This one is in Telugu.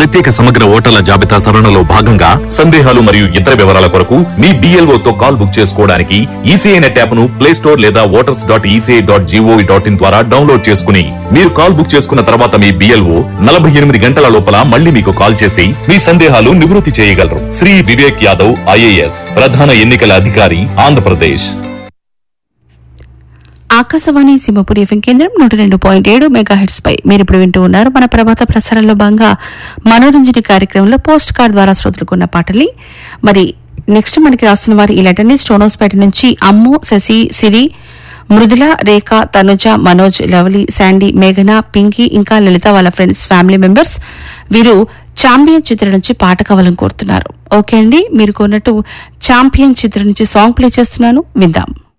ప్రత్యేక సమగ్ర ఓటర్ల జాబితా సవరణలో భాగంగా సందేహాలు మరియు ఇతర వివరాల కొరకు మీ BLO తో కాల్ బుక్ చేసుకోవడానికి ఈసీఐ నెట్ యాప్ ను ప్లే స్టోర్ లేదా voters dot ECI dot GOV dot in ద్వారా డౌన్లోడ్ చేసుకుని మీరు కాల్ బుక్ చేసుకున్న తర్వాత మీ బిఎల్ఓ నలభై ఎనిమిది గంటల లోపల మళ్ళీ మీకు కాల్ చేసి మీ సందేహాలు నివృత్తి చేయగలరు శ్రీ వివేక్ యాదవ్ ఐఏఎస్ ప్రధాన ఎన్నికల అధికారి ఆంధ్రప్రదేశ్ ఆకాశవాణి సింహపురి ఎఫ్ఎం కేంద్రం నూట రెండు పాయింట్ ఏడు మెగా హెడ్స్ పై మీరు ఇప్పుడు వింటూ ఉన్నారు మన ప్రభాత ప్రసారంలో భాగంగా మనోరంజని కార్యక్రమంలో పోస్ట్ కార్డ్ ద్వారా శ్రోతలుకున్న పాటల్ని మరి నెక్స్ట్ మనకి రాస్తున్న వారు ఈ లెటర్ని స్టోనోస్పేట నుంచి అమ్ము శశి సిరి మృదుల రేఖ తనుజ మనోజ్ లవలి శాండీ మేఘన పింకీ ఇంకా లలిత వాళ్ళ ఫ్రెండ్స్ ఫ్యామిలీ మెంబర్స్ వీరు చాంపియన్ చిత్రం నుంచి పాట కావాలని కోరుతున్నారు ఓకే అండి మీరు కొన్నట్టు చాంపియన్ చిత్రం నుంచి సాంగ్ ప్లే చేస్తున్నాను విందాం